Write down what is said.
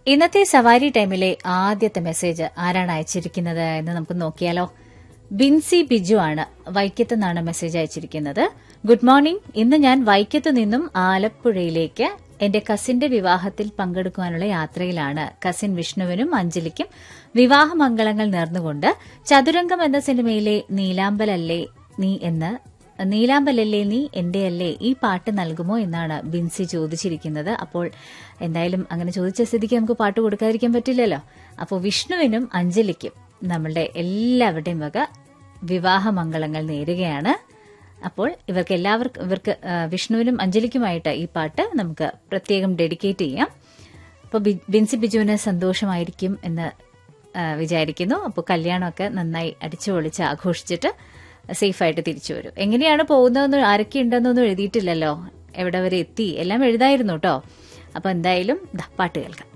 ഇന്നത്തെ സവാരി ടൈമിലെ ആദ്യത്തെ മെസ്സേജ് ആരാണ് അയച്ചിരിക്കുന്നത് എന്ന് നമുക്ക് നോക്കിയാലോ ബിൻസി ബിജു ആണ് വൈക്കത്ത് നിന്നാണ് മെസ്സേജ് അയച്ചിരിക്കുന്നത് ഗുഡ് മോർണിംഗ് ഇന്ന് ഞാൻ വൈക്കത്ത് നിന്നും ആലപ്പുഴയിലേക്ക് എന്റെ കസിന്റെ വിവാഹത്തിൽ പങ്കെടുക്കുവാനുള്ള യാത്രയിലാണ് കസിൻ വിഷ്ണുവിനും അഞ്ജലിക്കും വിവാഹമംഗളങ്ങൾ നേർന്നുകൊണ്ട് ചതുരംഗം എന്ന സിനിമയിലെ നീലാമ്പലല്ലേ നീ എന്ന് നീലാമ്പലല്ലേ നീ എന്റെ അല്ലേ ഈ പാട്ട് നൽകുമോ എന്നാണ് ബിൻസി ചോദിച്ചിരിക്കുന്നത് അപ്പോൾ എന്തായാലും അങ്ങനെ ചോദിച്ച സ്ഥിതിക്ക് നമുക്ക് പാട്ട് കൊടുക്കാതിരിക്കാൻ പറ്റില്ലല്ലോ അപ്പോൾ വിഷ്ണുവിനും അഞ്ജലിക്കും നമ്മളുടെ എല്ലാവരുടെയും വക വിവാഹമംഗളങ്ങൾ നേരുകയാണ് അപ്പോൾ ഇവർക്ക് എല്ലാവർക്കും ഇവർക്ക് ആ, വിഷ്ണുവിനും അഞ്ജലിക്കുമായിട്ട് ഈ പാട്ട് നമുക്ക് പ്രത്യേകം ഡെഡിക്കേറ്റ് ചെയ്യാം അപ്പോൾ ബി- ബിൻസി ബിജുവിന് സന്തോഷമായിരിക്കും എന്ന് ആ, വിചാരിക്കുന്നു അപ്പോൾ കല്യാണമൊക്കെ നന്നായി അടിച്ചു പൊളിച്ച് ആഘോഷിച്ചിട്ട് സേഫായിട്ട് തിരിച്ചു വരും എങ്ങനെയാണ് പോകുന്നതെന്ന് ആരൊക്കെ ഉണ്ടെന്നൊന്നും എഴുതിയിട്ടില്ലല്ലോ എവിടെ വരെ എത്തി എല്ലാം എഴുതായിരുന്നു കേട്ടോ അപ്പോൾ എന്തായാലും ദാ പാട്ട് കേൾക്കാം